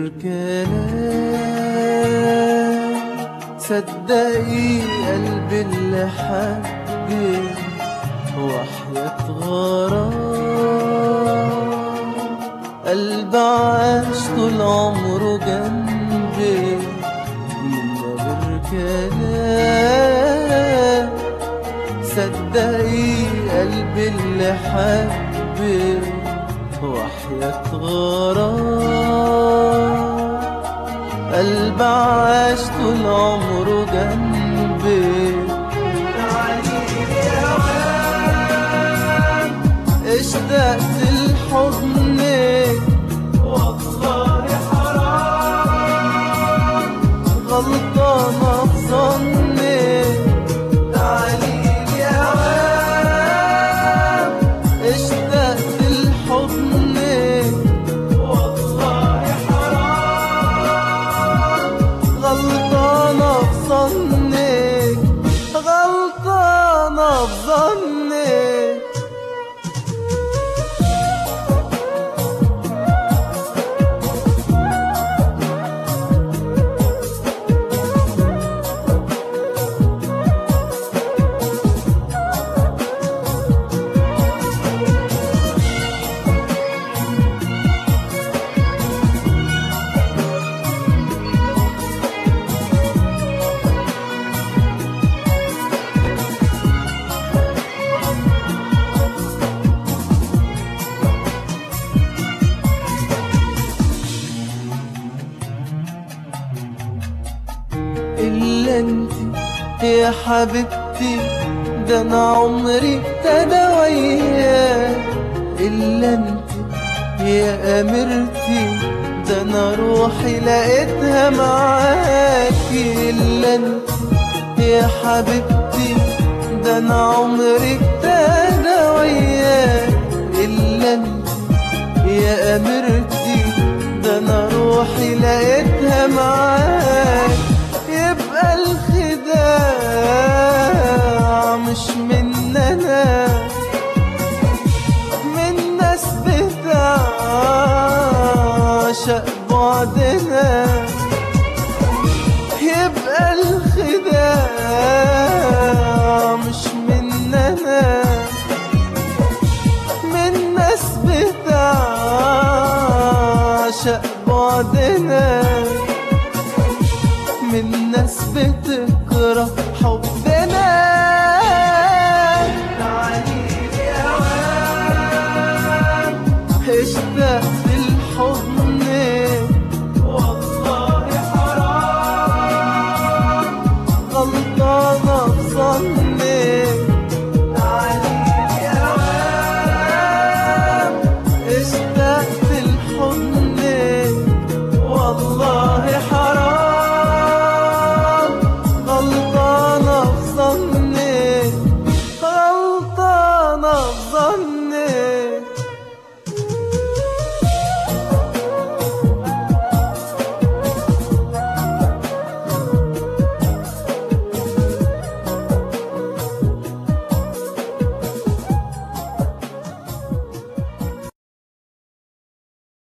كلام صدقي قلبي اللي حبك وحياة غرام قلب عاش طول عمره جنبي من غير كلام صدقي قلبي اللي حبك وحياة غرام قلب عاش طول عمره جنبي اشتقت لحضنك والله حرام غلطانة في ظنك تعالي يا وام اشتقت لحضنك والله حرام غلطانة في ظنك غلطانة في ظنك إلا انت يا حبيبتي ده انا عمري ابتدى وياك إلا انت يا أميرتي ده انا روحي لقيتها معاكي إلا انت يا حبيبتي ده انا عمري ابتدى وياك إلا انت يا أميرتي ده انا روحي لقيتها معاك يبقى الخداع مش مننا من ناس بتعشق بعدنا يبقى الخداع مش مننا من ناس بتعشق بعدنا من ناس بتكره حبنا